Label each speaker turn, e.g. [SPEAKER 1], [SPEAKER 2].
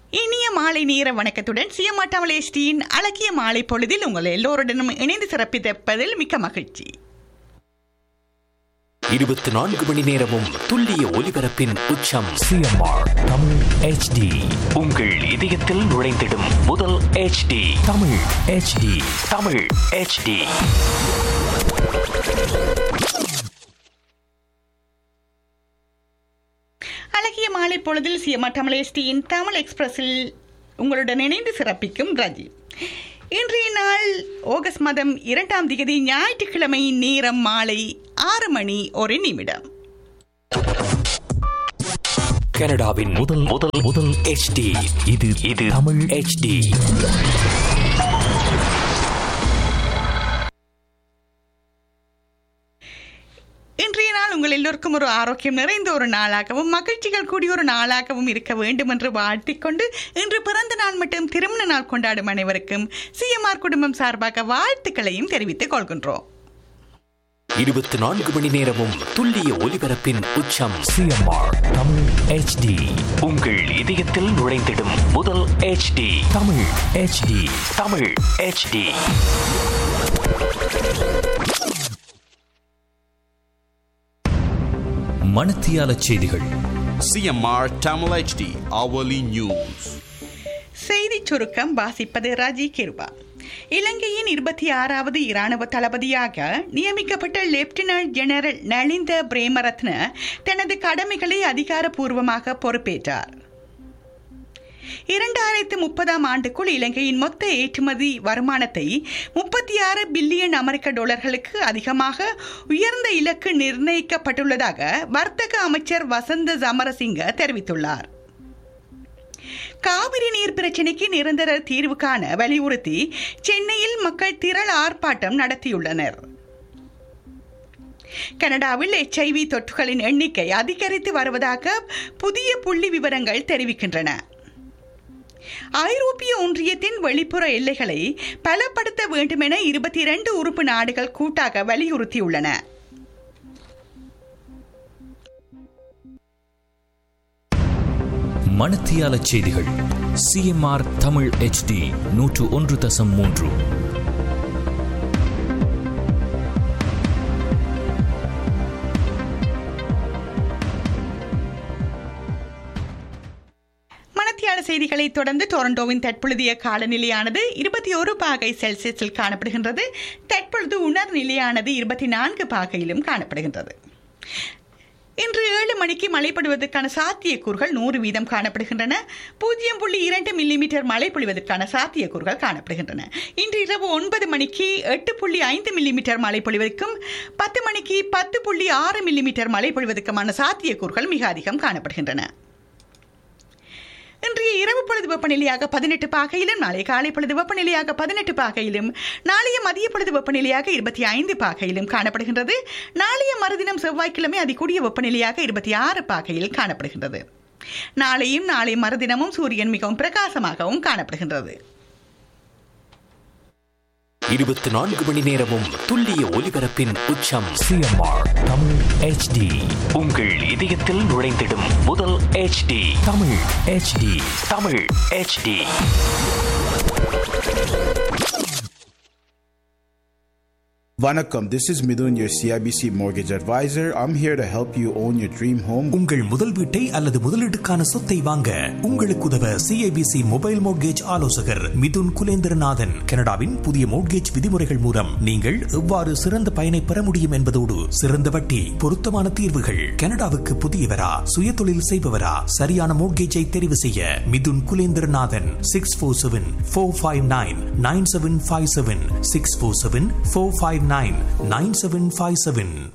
[SPEAKER 1] இனிய மாலை நேர வணக்கத்துடன் சியமாட்டாமலேஸ்டியின் அழகிய மாலை பொழுதில் உங்கள் எல்லோருடனும் இணைந்து சிறப்பிப்பதில் மிக்க மகிழ்ச்சி
[SPEAKER 2] இருபத்தி நான்கு மணி நேரமும் துல்லிய ஒலிபரப்பின் உச்சம்
[SPEAKER 3] சிஎம்ஆர் தமிழ் ஹெச்டி
[SPEAKER 2] உங்கள் இதயத்தில் நுழைந்திடும் முதல் HD
[SPEAKER 3] Tamil HD
[SPEAKER 2] Tamil HD
[SPEAKER 1] அழகிய மாலை பொழுதில் சியமாட்டாமலேஸ்டியின் தமிழ் எக்ஸ்பிரஸில் உங்களுடன் இணைந்து சிறப்பிக்கும் ரஜி இன்றைய நாள் ஆகஸ்ட் மாதம் இரண்டாம் திகதி ஞாயிற்றுக்கிழமை நேரம் மாலை ஆறு மணி ஒரு நிமிடம்
[SPEAKER 2] கனடாவின் முதல் முதல் முதல் HD
[SPEAKER 3] இது
[SPEAKER 2] இது
[SPEAKER 3] தமிழ்
[SPEAKER 2] HD
[SPEAKER 1] இன்றைய நாள் உங்கள் எல்லோருக்கும் ஒரு ஆரோக்கியம் நிறைந்த ஒரு நாளாகவும் மகிழ்ச்சிகள் கூடிய ஒரு நாளாகவும் இருக்க வேண்டும் என்று வாழ்த்திக்கொண்டு இன்று பிறந்த நாள் மற்றும் திருமண நாள் கொண்டாடும் அனைவருக்கும் சிஎம்ஆர் குடும்பம் சார்பாக வாழ்த்துக்களையும் தெரிவித்துக் கொள்கின்றோம்
[SPEAKER 2] இருபத்தி நான்கு மணி நேரமும் துல்லிய ஒலிபரப்பின் உச்சம்
[SPEAKER 3] சிஎம்ஆர் தமிழ் ஹெச்டி
[SPEAKER 2] உங்கள் இதயத்தில் நுழைந்திடும் முதல் HD
[SPEAKER 3] Tamil HD
[SPEAKER 2] Tamil HD
[SPEAKER 3] மணத்தியால செய்திகள்
[SPEAKER 4] CMR Tamil HD hourly news.
[SPEAKER 1] செய்திச் சுருக்கம் வாசிப்பது ராஜி கிருபா இலங்கையின் இருபத்தி ஆறாவது இராணுவ தளபதியாக நியமிக்கப்பட்ட லெப்டினன்ட் ஜெனரல் நலிந்த பிரேமரத்ன தனது கடமைகளை அதிகாரப்பூர்வமாக பொறுப்பேற்றார் இரண்டாயிரத்து முப்பதாம் ஆண்டுக்குள் இலங்கையின் மொத்த ஏற்றுமதி வருமானத்தை முப்பத்தி ஆறு பில்லியன் அமெரிக்க டாலர்களுக்கு அதிகமாக உயர்ந்த இலக்கு நிர்ணயிக்கப்பட்டுள்ளதாக வர்த்தக அமைச்சர் வசந்த சமரசிங்க தெரிவித்துள்ளார் காவிரி நீர் பிரச்சினைக்கு நிரந்தர தீர்வு காண வலியுறுத்தி சென்னையில் மக்கள் திரள் ஆர்ப்பாட்டம் நடத்தியுள்ளனர் கனடாவில் எச்ஐவி தொற்றுகளின் எண்ணிக்கை அதிகரித்து வருவதாக புதிய புள்ளி விவரங்கள் தெரிவிக்கின்றன ஐரோப்பிய ஒன்றியத்தின் வெளிப்புற எல்லைகளை பலப்படுத்த வேண்டுமென இருபத்தி இரண்டு உறுப்பு நாடுகள் கூட்டாக வலியுறுத்தியுள்ளன
[SPEAKER 3] மணத்தியால செய்திகள் சிஎம்ஆர் தமிழ் ஹெச்டி நூற்று ஒன்று தசம் மூன்று
[SPEAKER 1] மணத்தியால செய்திகளை தொடர்ந்து டொரண்டோவின் தற்பொழுதைய காலநிலையானது இருபத்தி ஒரு பாகை செல்சியஸில் காணப்படுகின்றது தற்பொழுது உணர் நிலையானது இருபத்தி நான்கு பாகையிலும் காணப்படுகின்றது இன்று ஏழு மணிக்கு மழைப்படுவதற்கான சாத்தியக்கூறுகள் நூறு வீதம் காணப்படுகின்றன பூஜ்ஜியம் புள்ளி இரண்டு மில்லிமீட்டர் மழை பொழிவதற்கான சாத்தியக்கூறுகள் காணப்படுகின்றன இன்று இரவு ஒன்பது மணிக்கு எட்டு புள்ளி ஐந்து மில்லிமீட்டர் மழை பொழிவதற்கும் பத்து மணிக்கு பத்து புள்ளி ஆறு மில்லிமீட்டர் மழை பொழிவதற்குமான சாத்தியக்கூறுகள் மிக அதிகம் காணப்படுகின்றன இன்றைய இரவு பொழுது வெப்பநிலையாக பதினெட்டு பாகையிலும் நாளை காலை பொழுது வெப்பநிலையாக பதினெட்டு பாகையிலும் நாளைய மதிய பொழுது வெப்பநிலையாக இருபத்தி ஐந்து பாகையிலும் காணப்படுகின்றது நாளைய மறுதினம் செவ்வாய்க்கிழமை அதிகூடிய வெப்பநிலையாக இருபத்தி ஆறு பாகையில் காணப்படுகின்றது நாளையும் நாளை மறுதினமும் சூரியன் மிகவும் பிரகாசமாகவும் காணப்படுகின்றது
[SPEAKER 2] இருபத்தி நான்கு மணி நேரமும் துல்லிய ஒலிபரப்பின் உச்சம்
[SPEAKER 3] சிஎம்ஆர் தமிழ் ஹெச்டி
[SPEAKER 2] உங்கள் இதயத்தில் நுழைந்திடும் முதல் HD
[SPEAKER 3] Tamil HD
[SPEAKER 2] Tamil HD
[SPEAKER 5] Vanakkam, this is Midun, your CIBC mortgage advisor. I'm here to help you own your dream home.
[SPEAKER 6] உங்கள் முதல் வீட்டை அல்லது முதலீட்டுக்கான சொத்தை வாங்க உங்களுக்கு உதவ சிஐபிசி மொபைல் மோட்கேஜ் ஆலோசகர் மிதுன் குலேந்திரநாதன் கனடாவின் புதிய மோட்கேஜ் விதிமுறைகள் மூலம் நீங்கள் எவ்வாறு சிறந்த பயனை பெற முடியும் என்பதோடு சிறந்த வட்டி பொருத்தமான தீர்வுகள் கனடாவுக்கு புதியவரா சுய தொழில் செய்பவரா சரியான மோட்கேஜை தெரிவு செய்ய Mithun Kulendranathan six four seven four five nine nine seven five seven six four seven four five nine nine seven five seven